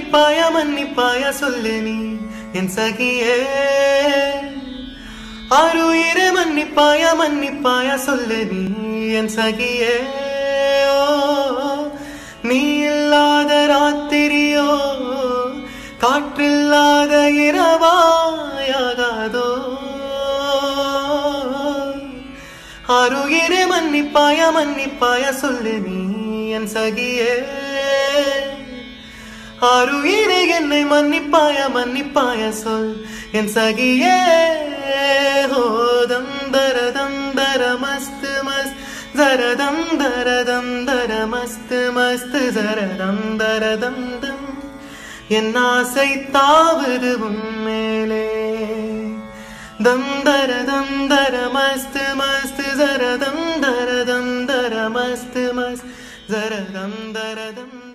மன்னிப்பாயா மன்னிப்பாயா சொல்லு நீ என் சகியே ஆறுயிரே மன்னிப்பாயா மன்னிப்பாயா சொல்லு நீ என் சகியே ஓ, நீ இல்லாத ராத்திரியோ காற்றில்லாத இரவாயாகாதோ ஆறுயிரே மன்னிப்பாயா மன்னிப்பாயா சொல்லு நீ என் சகியே ஆறுயிரே என்னை மன்னிப்பாயா மன்னிப்பாயா சொல் என் சகியே ஹோ தந்தர தந்தர மஸ்து மஸ்த் ஜரதம் தரதம் தர மஸ்து மஸ்து ஜரதம் தரதம் தம் என் ஆசை தாவுது உன்மேலே தம் தர தம் தர மஸ்து மஸ்து ஜரதம் தரதம் தர மஸ்து மஸ்த் ஜரதம் தரதம்